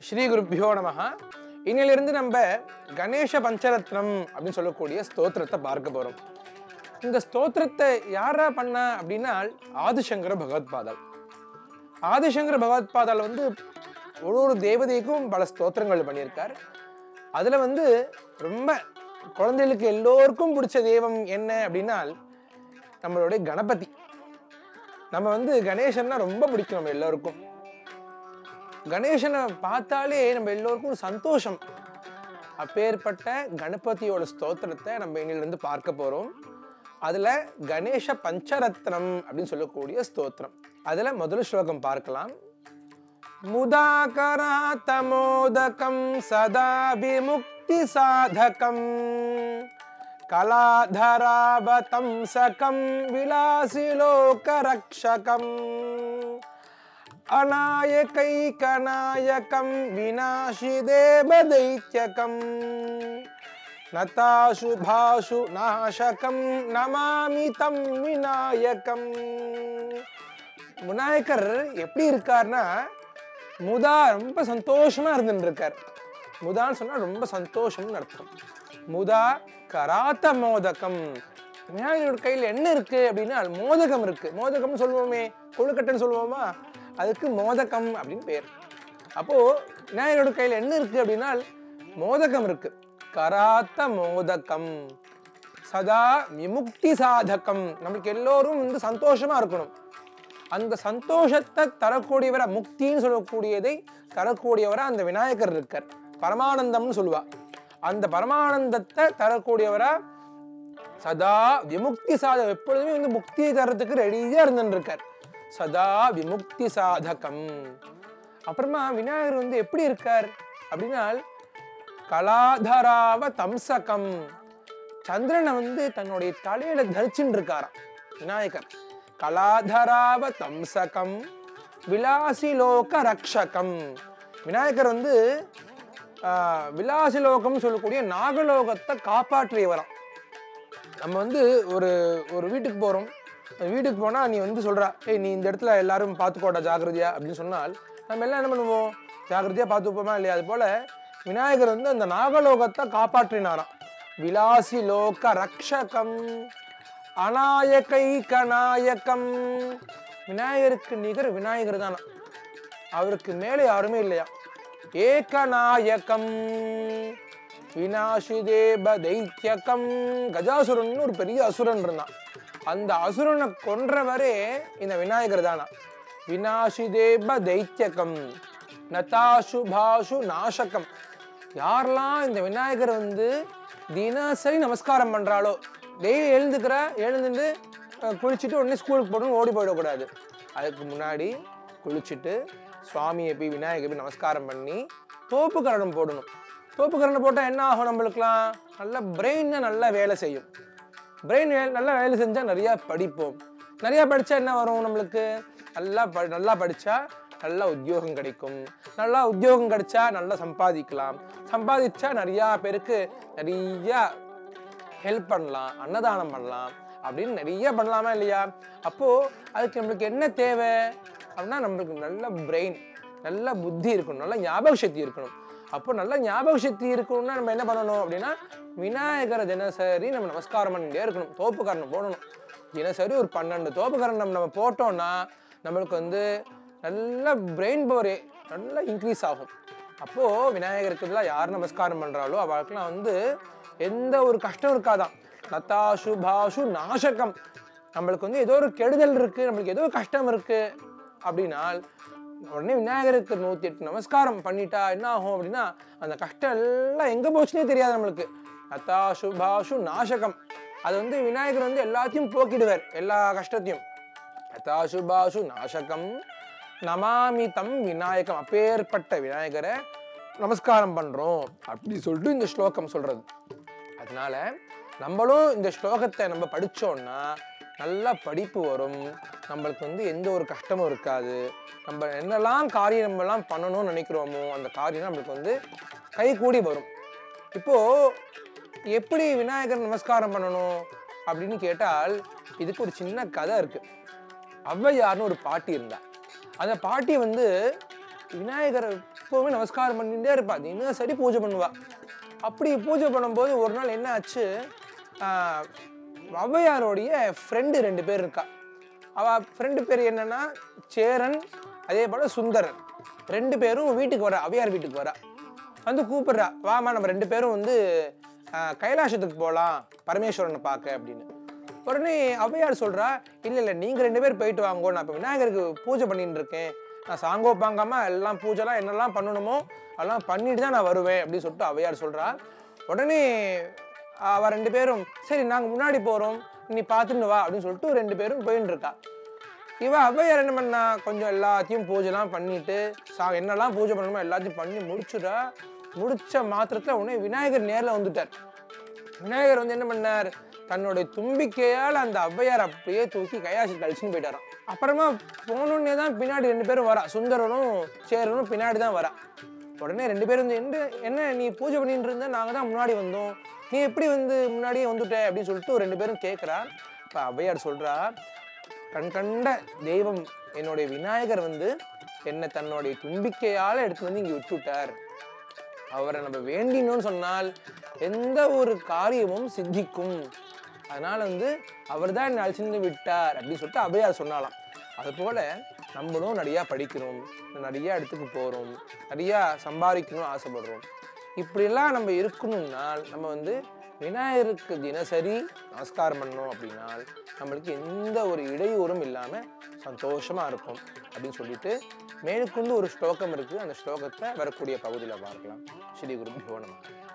ஸ்ரீ குருப்பியோ நமஹ இன்னிலிருந்து நம்ம கணேச பஞ்சரத்னம் அப்படின்னு சொல்லக்கூடிய ஸ்தோத்திரத்தை பார்க்க போறோம் இந்த ஸ்தோத்திரத்தை யாரா பண்ண அப்படின்னா ஆதிசங்கர பகவத்பாதால் ஆதிசங்கர பகவத்பாதால் வந்து ஒரு ஒரு தேவதைக்கும் பல ஸ்தோத்திரங்கள் பண்ணியிருக்கார் அதில் வந்து ரொம்ப குழந்தைகளுக்கு எல்லோருக்கும் பிடிச்ச தெய்வம் என்ன அப்படின்னால் நம்மளுடைய கணபதி நம்ம வந்து கணேசன்னா ரொம்ப பிடிக்கும் நம்ம எல்லோருக்கும் கணேசனை பார்த்தாலே நம்ம எல்லோருக்கும் ஒரு சந்தோஷம் அப்பேற்பட்ட கணபதியோட ஸ்தோத்திரத்தை நம்ம இன்னிலிருந்து பார்க்க போறோம் அதுல கணேச பஞ்சரத்னம் அப்படின்னு சொல்லக்கூடிய ஸ்தோத்திரம் அதுல முதல் ஸ்லோகம் பார்க்கலாம் முதாகராத்தமோதகம் சதா விமுக்தி சாதகம் கலாதராவதம் சகம் விலாசிலோகரக்ஷகம் अनायकैकनायकं विनाशिदेवदैत्यकं नताशुभाशु नाशकं नमामि तं விநாயகம் விநாயகர் எப்படி இருக்கார்னா முதா ரொம்ப சந்தோஷமா இருந்துட்டு இருக்கார் முதான்னு சொன்னா ரொம்ப சந்தோஷம்னு அர்த்தம் முதா கராத்த மோதகம் விநாயகரோட கையில் என்ன இருக்கு அப்படின்னா மோதகம் இருக்கு மோதகம்னு சொல்லுவோமே கொழுக்கட்டைன்னு சொல்லுவோமா அதுக்கு மோதகம் அப்படின்னு பேர் அப்போ விநாயகரோட கையில் என்ன இருக்கு அப்படின்னா மோதகம் இருக்கு கராத்த மோதகம் சதா விமுக்தி சாதகம் நம்மளுக்கு எல்லோரும் வந்து சந்தோஷமா இருக்கணும் அந்த சந்தோஷத்தை தரக்கூடியவரா முக்தின்னு சொல்லக்கூடியதை தரக்கூடியவரா அந்த விநாயகர் இருக்கார் பரமானந்தம்னு சொல்லுவா அந்த பரமானந்தத்தை தரக்கூடியவரா சதா விமுக்தி சாதகம் எப்பொழுதுமே வந்து முக்தியை தரத்துக்கு ரெடியா இருந்துட்டு இருக்கார் சதா விமுக்தி சாதகம் அப்புறமா விநாயகர் வந்து எப்படி இருக்கார் அப்படின்னா கலாதராவ தம்சகம் சந்திரனை வந்து தன்னுடைய தலையில தரிச்சுட்டு இருக்காராம் விநாயகர் கலாதராவ தம்சகம் விலாசிலோக ரக்ஷகம் விநாயகர் வந்து ஆஹ், விலாசிலோகம் சொல்லக்கூடிய நாகலோகத்தை காப்பாற்றியவராம் நம்ம வந்து ஒரு ஒரு வீட்டுக்கு போகிறோம் வீட்டுக்கு போனால் நீ வந்து சொல்கிறா ஏய் நீ இந்த இடத்துல எல்லாரும் பார்த்துக்கோடா ஜாக்கிரதையா அப்படின்னு சொன்னால் நம்ம எல்லாம் என்ன பண்ணுவோம் ஜாக்கிரதையாக பார்த்துப்போமா இல்லையா அது போல் விநாயகர் வந்து அந்த நாகலோகத்தை காப்பாற்றினாராம் விலாசி லோக ரக்ஷகம் அநாயகைக நாயகம் விநாயகருக்கு நிகர் விநாயகர் தானா அவருக்கு மேலே யாருமே இல்லையா ஏகநாயகம் வினாஷிதேப தைத்தியகம் கஜாசுரன் ஒரு பெரிய அசுரன் இருந்தான் அந்த அசுரனை கொன்றவரே இந்த விநாயகர் தானா வினாஷிதேப தைத்தியகம் நதாசு பாஷு நாசகம் யாரெல்லாம் இந்த விநாயகர் வந்து தினசரி நமஸ்காரம் பண்றாளோ டெய்லி எழுந்துக்கிற எழுந்துட்டு அஹ், குளிச்சுட்டு உடனே ஸ்கூலுக்கு போகணும் ஓடி போயிடக்கூடாது அதுக்கு முன்னாடி குளிச்சுட்டு சுவாமியை போய் விநாயகர் போய் நமஸ்காரம் பண்ணி தோப்பு கரணம் போடணும் தோப்பு கரணம் போட்டால் என்ன ஆகும் நம்மளுக்குலாம் நல்ல பிரெயின் நல்லா வேலை செய்யும் பிரெயின் நல்லா வேலை செஞ்சால் நிறையா படிப்போம் நிறையா படித்தா என்ன வரும் நம்மளுக்கு நல்லா ப நல்லா படித்தா நல்லா உத்தியோகம் கிடைக்கும் நல்லா உத்தியோகம் கிடைச்சா நல்லா சம்பாதிக்கலாம் சம்பாதிச்சா நிறையா பேருக்கு நிறையா ஹெல்ப் பண்ணலாம் அன்னதானம் பண்ணலாம் அப்படின்னு நிறைய பண்ணலாமா இல்லையா அப்போது அதுக்கு நம்மளுக்கு என்ன தேவை அப்படின்னா நம்மளுக்கு நல்ல பிரெயின் நல்ல புத்தி இருக்கணும் நல்ல ஞாபக சக்தி இருக்கணும் அப்போ நல்ல ஞாபக சக்தி இருக்கணும்னா நம்ம என்ன பண்ணணும் அப்படின்னா விநாயகரை தினசரி நம்ம நமஸ்காரம் பண்ணிட்டே இருக்கணும் தோப்புக்கரணம் போடணும் தினசரி ஒரு பன்னெண்டு தோப்புக்கரணம் நம்ம போட்டோம்னா நம்மளுக்கு வந்து நல்ல பிரெயின் பவர் நல்லா இன்க்ரீஸ் ஆகும் அப்போது விநாயகருக்குலாம் யார் நமஸ்காரம் பண்ணுறாளோ அவளுக்குலாம் வந்து எந்த ஒரு கஷ்டம் இருக்காதான் நத்தாசு பாஷு நாசகம் நம்மளுக்கு வந்து ஏதோ ஒரு கெடுதல் இருக்குது நம்மளுக்கு ஏதோ ஒரு கஷ்டம் இருக்குது அப்படின்னால் உடனே விநாயகருக்கு நூற்றி எட்டு நமஸ்காரம் பண்ணிட்டா என்ன ஆகும் அப்படின்னா அந்த கஷ்டம் எல்லாம் எங்கே போச்சுனே தெரியாது நம்மளுக்கு நத்தாசு பாஷு நாசகம் அது வந்து விநாயகர் வந்து எல்லாத்தையும் போக்கிடுவார் எல்லா கஷ்டத்தையும் யதாசுபாசு நாசகம் நமாமி தம் விநாயகம் அப்பேற்பட்ட விநாயகரை நமஸ்காரம் பண்றோம் அப்படி சொல்லிட்டு இந்த ஸ்லோகம் சொல்றது அதனால நம்மளும் இந்த ஸ்லோகத்தை நம்ம படிச்சோம்னா நல்லா படிப்பு வரும் நம்மளுக்கு வந்து எந்த ஒரு கஷ்டமும் இருக்காது நம்ம என்னெல்லாம் காரியம் நம்மலாம் பண்ணணும்னு நினைக்கிறோமோ அந்த காரியம் நம்மளுக்கு வந்து கை கூடி வரும் இப்போ எப்படி விநாயகர் நமஸ்காரம் பண்ணணும் அப்படின்னு கேட்டால் இதுக்கு ஒரு சின்ன கதை இருக்கு ஔவையார்னு ஒரு பாட்டி இருந்தா அந்த பாட்டி வந்து விநாயகரை எப்போவுமே நமஸ்காரம் பண்ணிட்டே இருப்பா தினசரி பூஜை பண்ணுவா அப்படி பூஜை பண்ணும்போது ஒரு நாள் என்ன ஆச்சு ஆஹ், ஔவையாரோடைய ஃப்ரெண்டு ரெண்டு பேர் இருக்கா அவ ஃப்ரெண்டு பேர் என்னன்னா சேரன் அதே போல சுந்தரன் ரெண்டு பேரும் வீட்டுக்கு வரா ஔவையார் வீட்டுக்கு வரா வந்து கூப்பிடுறா வாமா நம்ம ரெண்டு பேரும் வந்து ஆஹ், கைலாசத்துக்கு போகலாம் பரமேஸ்வரனை பார்க்க அப்படின்னு உடனே ஔவையார் சொல்றா இல்லை இல்லை நீங்கள் ரெண்டு பேர் போயிட்டு வாங்கோ நான் இப்போ விநாயகருக்கு பூஜை பண்ணிட்டு இருக்கேன் நான் சாங்கோ பாங்காம எல்லாம் பூஜைலாம் என்னெல்லாம் பண்ணணுமோ அதெல்லாம் பண்ணிட்டு தான் நான் வருவேன் அப்படின்னு சொல்லிட்டு ஔவையார் சொல்றா உடனே அவ ரெண்டு பேரும் சரி நாங்கள் முன்னாடி போகிறோம் நீ பார்த்துட்டு வா அப்படின்னு சொல்லிட்டு ரெண்டு பேரும் போயின்னு இருக்கா இவ ஔவையார் என்ன பண்ணா கொஞ்சம் எல்லாத்தையும் பூஜைலாம் பண்ணிட்டு சா என்னெல்லாம் பூஜை பண்ணணுமோ எல்லாத்தையும் பண்ணி முடிச்சுட்டா முடிச்ச மாத்திரத்துல உடனே விநாயகர் நேர்ல வந்துட்டார் விநாயகர் வந்து என்ன பண்ணார் தன்னுடைய தும்பிக்கையால் அந்த ஔவையார் அப்படியே தூக்கி கையாசி கழிச்சுன்னு போயிட்டாராம் அப்புறமா போனோடனே தான் பின்னாடி ரெண்டு பேரும் வரா சுந்தரனும் சேரனும் பின்னாடி தான் வரா உடனே ரெண்டு பேரும் வந்து என்ன என்ன நீ பூஜை பண்ணிட்டு இருந்த நாங்கள் தான் முன்னாடி வந்தோம் நீ எப்படி வந்து முன்னாடியே வந்துட்ட அப்படின்னு சொல்லிட்டு ரெண்டு பேரும் கேட்குறா இப்போ ஔவையார் சொல்றா கண் கண்ட தெய்வம் என்னுடைய விநாயகர் வந்து என்னை தன்னுடைய தும்பிக்கையால் எடுத்து வந்து இங்கே விட்டுட்டார் அவரை நம்ம வேண்டினோம்னு சொன்னால் எந்த ஒரு காரியமும் சித்திக்கும் அதனால வந்து அவர் தான் என்னை அழைச்சிருந்து விட்டார் அப்படின்னு சொல்லிட்டு அபயார் சொன்னாலாம் அதுபோல நம்மளும் நிறையா படிக்கிறோம் நிறையா இடத்துக்கு போகிறோம் நிறையா சம்பாதிக்கணும்னு ஆசைப்படுறோம் இப்படியெல்லாம் நம்ம இருக்கணும்னால் நம்ம வந்து விநாயகருக்கு தினசரி நமஸ்காரம் பண்ணோம் அப்படின்னால் நம்மளுக்கு எந்த ஒரு இடையூறும் இல்லாமல் சந்தோஷமாக இருக்கும் அப்படின்னு சொல்லிட்டு மேற்கொண்டு ஒரு ஸ்லோகம் இருக்குது அந்த ஸ்லோகத்தை வரக்கூடிய பகுதியில் பார்க்கலாம் ஸ்ரீ குருபியோ நம